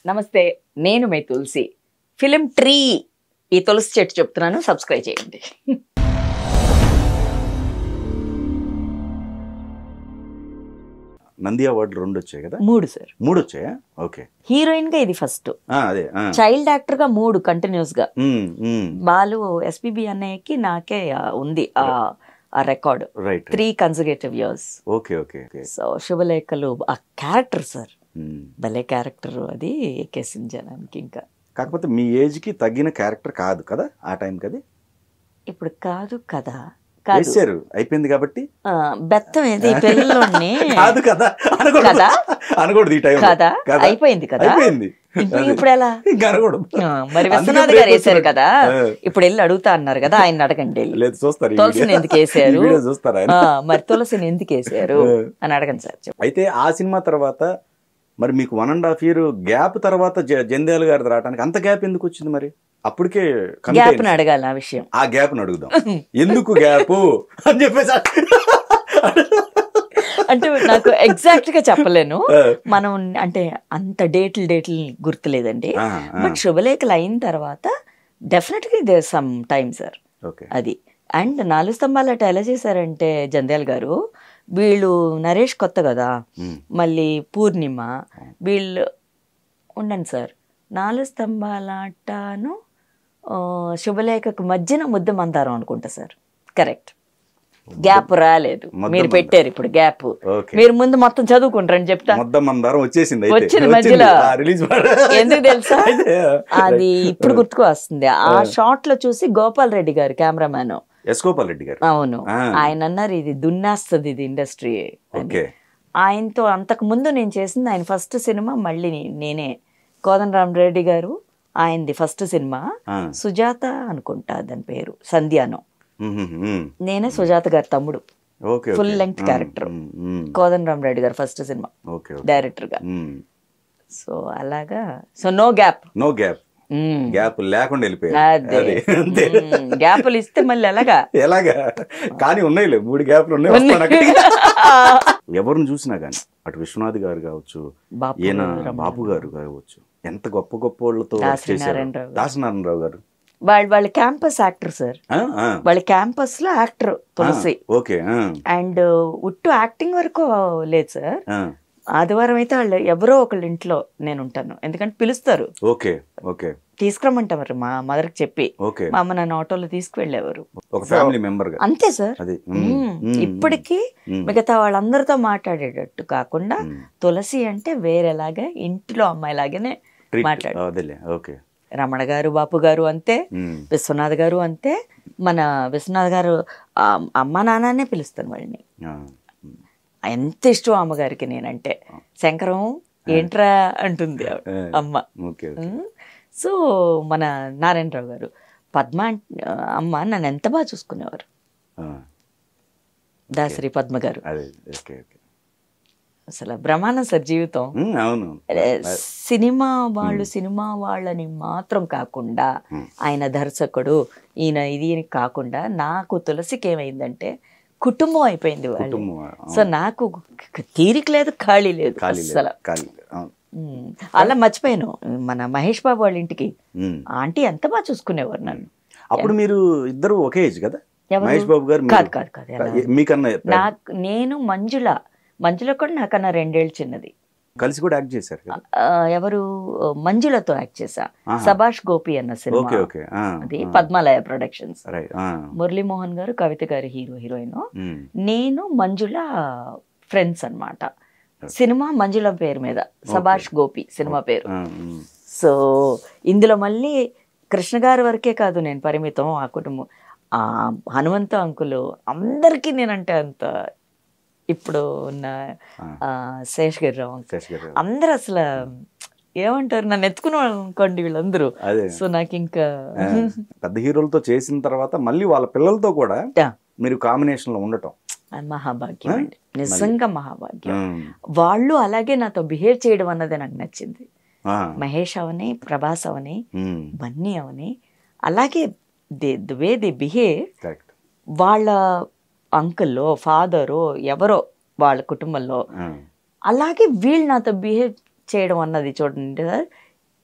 నమస్తే నేను మే తులసి film tree ఈ తులసి చెట్టు చెప్తున్నాను సబ్స్క్రైబ్ చేయండి నంది అవార్డులు రెండు వచ్చాయి కదా మూడు సార్ మూడు వచ్చాయా ఓకే హీరోయిన్ గా ఇది ఫస్ట్ ఆ, అదే ఆ. చైల్డ్ యాక్టర్ గా మూడు కంటిన్యూస్ గా ఉమ్, ఉమ్. బాలు ఎస్పీబి అన్నయ్యకి నాకే ఆ, ఉంది ఆ ఆ record right three consecutive years okay okay okay so శుభలేఖలు ఆ క్యారెక్టర్ సార్ ఉమ్. భలే క్యారెక్టర్ అది ఎక్కేసింది జనానికి ఇంకా కాకపోతే మీ ఏజ్ కి తగ్గిన క్యారెక్టర్ కాదు కదా ఆ టైం కది ఇప్పుడు కాదు కదా కాదు వేసారు అయిపోయింది కాబట్టి ఆ, బెత్తం ఏది పిల్లల్ని కాదు కదా అనకూడదు కదా? అనకూడదు ఈ టైం కదా అయిపోయింది కదా అయిపోయింది ఇప్పుడు అది. ఇప్పుడు ఎలా ఇంకా అనకూడదు ఆ, మరి అందుకే విశ్వనాథ్ break గారు వేశారు వచ్చింది. కదా ఆ. ఇప్పుడు వెళ్ళి అడుగుతా అన్నారు కదా ఆయన అడగండి వెళ్ళి. లేదు చూస్తారు ఈ తులసిని వీడియో. ఎందుకు వేశారు? ఈ వీడియో చూస్తారా ఆయన? ఆ, మరి తులసిని ఎందుకు వేసారు ఆ. అని అడగండి సార్ చెప్పు. అయితే ఆ సినిమా తర్వాత మరి మీకు one and half year gap తర్వాత జ- జంధ్యాల గారి రావడానికి అంత గ్యాప్ ఎందుకు వచ్చింది మరి అప్పటికే commit గ్యాప్ అయింది. అడగాలి ఆ విషయం ఆ గ్యాప్ అడుగుదాం ఎందుకు గ్యాప్ అని చెప్పేసి అంటే నాకు ఎగ్జాక్ట్ గా చెప్పలేను ఆ. మనం అంటే అంత డేట్లు డేట్లు గుర్తులేదండి ఆ, ఆ. బట్ శుభలేఖలు అయిన తర్వాత డెఫినెట్ గా they some time sir okay అది అండ్ నాలుగు స్తంభాలు అట్లా ఎలా చేశారంటే జంధ్యాల గారు వీళ్ళు నరేష్ కొత్త కదా ఉమ్. మళ్ళీ పూర్ణిమ వీళ్ళు ఉండండి సార్ నాలుగు స్తంభాల ఆటను ఆ, శుభలేఖకు మధ్యన ముద్ద మందారం అనుకుంటా సార్ కరెక్ట్ గ్యాప్ రాలేదు ముద్ద మీరు మందారం. పెట్టారు ఇప్పుడు గ్యాప్ ఓకే మీరు ముందు మొత్తం చదువుకుంటారని చెప్తా మొత్తం మందారం వచ్చేసింది అయితే. వచ్చింది వచ్చింది. మధ్యలో. ఆ, రిలీజ్ ఎందుకు తెలుసా అయితే, అది ఇప్పుడు గుర్తుకు వస్తుంది ఆ షాట్ లో చూసి గోపాల్ రెడ్డి గారు కెమెరామ్యాన్ ఎస్ గోపాల్ రెడ్డి గారు అవును ఆ. ఆయన అన్నారు ఇది దున్నేస్తుంది ఇది ఇండస్ట్రీ ఓకే ఆయనతో అంతకు ముందు నేను చేసింది ఆయన ఫస్ట్ సినిమా మళ్ళీ నే- నేనే కోదండరామ్ రెడ్డి గారు ఆయనది ఫస్ట్ సినిమా ఆ. సుజాత అనుకుంటా దాని పేరు సంధ్యానం ఉమ్, ఉమ్, ఉమ్. నేనే సుజాత గారి తమ్ముడు okay full okay. Length um, character um, um. Kodandaram Reddy గారు ఫస్ట్ సినిమా ఓకే ఓకే. డైరెక్టర్ గా ఉమ్. సో అలాగా so no gap no gap gap లేకుండా వెళ్ళిపోయారు అదే అది. అంతే గ్యాప్లు ఇస్తే మళ్ళీ ఎలాగా ఎలాగా కానీ ఉన్నాయిలే మూడు గ్యాప్లు ఉన్నాయి వస్తాను అక్కడికి. ఎవరిని చూసినా కానీ అటు విశ్వనాథ్ గారు కావచ్చు బాపు ఈయన రమణ. బాపు గారు కావచ్చు ఎంత గొప్ప గొప్ప వాళ్ళతో దాసరి work చేశారు నారాయణరావు గారు. దాసనారాయణరావు గారు వాళ్ళు వాళ్ళ క్యాంపస్ యాక్టర్ సార్ ఆ, ఆ. వాళ్ళ క్యాంపస్ లో యాక్టర్ తులసి ఓకే ఆ, అండ్ ఉట్టు యాక్టింగ్ వరకు లేదు సార్ ఆ. ఆదివారం అయితే వాళ్ళు ఎవరో ఒకళ్ళ ఇంట్లో నేను ఉంటాను ఎందుకంటే పిలుస్తారు ఓకే ఓకే తీసుకురమ్మంటారు మా మదర్కి చెప్పి ఓకే మా అమ్మ నన్ను ఆటోలో తీసుకువెళ్ళేవారు ఒక ఫ్యామిలీ మెంబర్ గా అంతే సార్ అది మ్మ్. ఇప్పటికీ మిగతా వాళ్ళందరితో మాట్లాడేటట్టు కాకుండా తులసి అంటే వేరేలాగా ఇంటిలో అమ్మాయిలాగానే మాట్లాడు అదేలే ఓకే రమణ గారు బాపు గారు అంతే మ్మ్. విశ్వనాథ్ గారు అంతే మన విశ్వనాథ్ గారు ఆ, అమ్మ నాన్ననే పిలుస్తాను వాళ్ళని ఆ. ఎంత ఇష్టం అమ్మగారికి నేనంటే శంకరం ఏంట్రా అంటుంది ఆవిడ, అమ్మ ఓకే ఓకే. ఉమ్. సో మన నారాయణరావు గారు పద్మ అంట్- అమ్మ నన్ను ఎంత బాగా చూసుకునేవారు ఆ. దాసరి పద్మ గారు అదే ఓకే ఓకే అసలు బ్రహ్మాండం సార్ జీవితం మ్మ్, అవును ఏ, సినిమా వాళ్ళు సినిమా వాళ్ళని మాత్రం కాకుండా ఆయన దర్శకుడు ఈయన ఇది అని కాకుండా నాకు తులసికి ఏమైందంటే కుటుంబం అయిపోయింది వాళ్ళు కుటుంబం సో నాకు తీరిక లేదు ఖాళీ లేదు ఖాళీ లేదు, అసలు ఖాళీ లేదు. అవును. ఉమ్. అలా మర్చిపోయాను మన మహేష్ బాబు వాళ్ళ ఇంటికి మ్మ్. ఆంటీ ఎంత బాగా చూసుకునేవారు నన్ను అప్పుడు మీరు ఇద్దరు ఒకే ఏజ్ కదా ఎవరు? మహేష్ బాబు గారు కాదు మీరు- కాదు కాదు ఎలా? మీకన్నా నాకు నేను మంజుల మంజుల కూడా నాకన్నా రెండేళ్ళు చిన్నది కలిసి కూడా యాక్ట్ చేశారు కదా ఆ, ఎవరు మంజులతో యాక్ట్ చేశా ఆహా. సభాష్ గోపి అన్న సినిమా ఓకే ఓకే ఆ, అది ఆ. పద్మాలయ ప్రొడక్షన్స్ రైట్ ఆ. మురళీమోహన్ గారు కవిత గారు హీరో హీరోయిన్ మ్మ్. నేను మంజుల ఫ్రెండ్స్ అన్నమాట సినిమా మంజుల పేరు మీద సభాష్ గోపి సినిమా పేరు ఆ, మ్మ్. సో ఇందులో మళ్ళీ కృష్ణ గారి వరకే కాదు నేను పరిమితం ఆ కుటుంబం ఆ హనుమంత అంకులు అందరికీ నేనంటే అంత ఇప్పుడు ఉన్న ఆ, శేష్ గిరిరావు అంకుల్ శశి గారు. అందరు అసలు ఏమంటారు నన్ను ఎత్తుకుని అనుకోండి వీళ్ళందరూ అదే సో నాకు ఇంకా ఆ, పెద్ద హీరోలతో చేసిన తర్వాత మళ్ళీ వాళ్ళ పిల్లలతో కూడా యా, మీరు కాంబినేషన్ లో ఉండటం అది మహాభాగ్యం అండి నిజంగా మహాభాగ్యం మ్మ్. వాళ్ళు అలాగే నాతో బిహేవ్ చేయడం అన్నది నాకు నచ్చింది ఆ, మహేష్ అవని ప్రభాస్ అవని మ్మ్. బన్నీ అవని అలాగే they the way they behave correct వాళ్ళ అంకుల్లో ఫాదరో ఎవరో వాళ్ళ కుటుంబంలో ఆ, అలాగే వీళ్ళు నాతో బిహేవ్ చేయడం అన్నది చూడండి సార్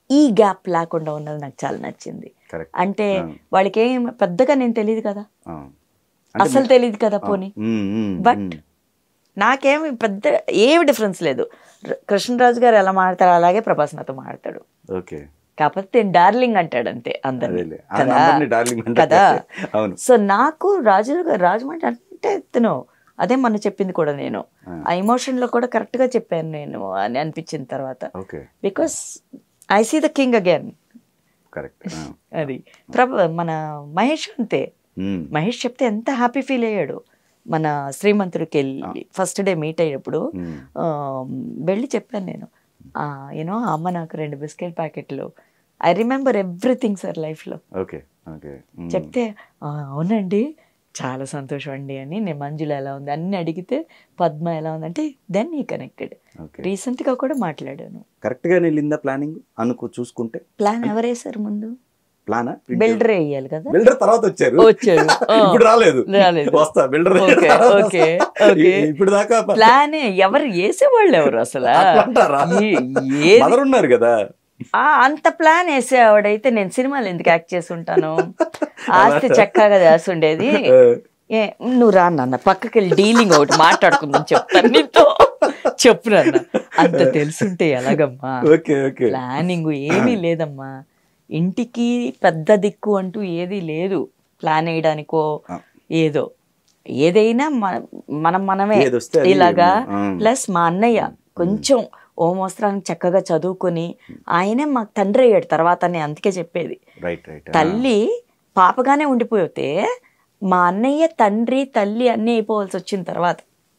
ఈ గ్యాప్ లేకుండా ఉన్నది నాకు చాలా నచ్చింది కరెక్ట్ అంటే వాళ్ళకి ఏం పెద్దగా నేను తెలియదు కదా అసలు తెలియదు కదా పోనీ బట్ నాకేమి పెద్ద ఏమి డిఫరెన్స్ లేదు ర- కృష్ణరాజు గారు ఎలా మాడతాడు అలాగే ప్రభాస్ నాతో మాడతాడు ఓకే కాకపోతే నేను డార్లింగ్ అంటాడు అంతే అందరినీ అదేలే కదా అందరినీ డార్లింగ్ అంటారు. కదా అవును సో నాకు రాజు గారు రాజమండ్రి అంటే ఎత్తును అదే మొన్న చెప్పింది కూడా నేను ఆ ఎమోషన్ లో కూడా కరెక్ట్ గా చెప్పాను నేను అని అనిపించిన తర్వాత okay because I see the king again correct అది ప్రభ మన మహేష్ అంతే మహేష్ చెప్తే ఎంత హ్యాపీ ఫీల్ అయ్యాడు మన శ్రీమంతుడికి వెళ్ళి ఫస్ట్ డే మీట్ అయ్యేప్పుడు ఆ, వెళ్ళి చెప్పాను నేను యూనో అమ్మ నాకు రెండు బిస్కెట్ ప్యాకెట్లు ఐ రిమెంబర్ ఎవ్రీథింగ్ సార్ లైఫ్లో ఓకే ఓకే చెప్తే "ఆ, అవునండి చాలా సంతోషం అండి అని నేను మంజుల ఎలా ఉంది అన్ని అడిగితే పద్మ ఎలా ఉంది అంటే దెన్ ఈ కనెక్టెడ్ ఓకే రీసెంట్గా కూడా మాట్లాడాను కరెక్ట్ గా వెళ్ళిందా ప్లానింగ్ అనుకో చూసుకుంటే ప్లాన్ ఎవరేసారు ముందు ప్లానా బిల్డర్ వేయాలి కదా బిల్డర్ తర్వాత వచ్చారు వచ్చారు ఆ. ఇప్పుడు రాలేదు రాలేదు. వస్తా బిల్డర్ ఓకే, ఓకే, ఓకే. ఇప్పుడు దాకా ప- ప్లాన్ ఎవరు వేసేవాళ్ళు ఎవరు అసలు అట్లా అంటారా? ఏ- ఏది మదర్ ఉన్నారు కదా ఆ, అంత ప్లాన్ వేసేవాడైతే నేను సినిమాలు ఎందుకు యాక్ట్ చేసి ఉంటాను ఆస్తి చక్కగా చేస్తుండేది ఏ నువ్వు రా నాన్న పక్కకి వెళ్ళి డీలింగ్ ఒకటి మాట్లాడుకుందాం చెప్తాను నీతో చెప్పు నాన్న అంత తెలుసుంటే ఎలాగమ్మా ఓకే ఓకే ప్లానింగ్ ఏమీ లేదమ్మా ఇంటికి పెద్ద దిక్కు అంటూ ఏది లేదు ప్లాన్ వేయడానికో ఏదో ఏదైనా మన- మనం మనమే ఏదొస్తే అది, ఇలాగా ఆ. ప్లస్ మా అన్నయ్య కొంచెం ఓ మోస్త్రానికి చక్కగా చదువుకొని ఆయనే మాకు తండ్రి అయ్యాడు తర్వాత నేను అందుకే చెప్పేది రైట్ రైట్ తల్లి పాపగానే ఉండిపోతే మా అన్నయ్య తండ్రి తల్లి అన్నీ అయిపోవాల్సి వచ్చిన తర్వాత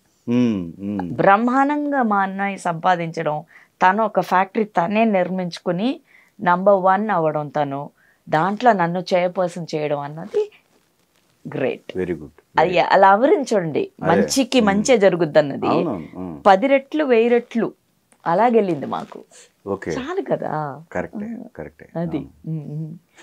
బ్రహ్మాండంగా మా అన్నయ్య సంపాదించడం తను ఒక ఫ్యాక్టరీ తనే నిర్మించుకుని నంబర్ వన్ అవ్వడం తను దాంట్లో నన్ను చైర్పర్సన్ చేయడం అన్నది గ్రేట్ వెరీ గుడ్ అది అలా ఆవరించండి మంచికి మంచే జరుగుద్ది అన్నది అవునవును పది రెట్లు వెయ్యి రెట్లు అలాగెళ్ళింది మాకు ఓకే చాలు కదా కరెక్టే కరెక్టే అది ఉమ్, ఉమ్.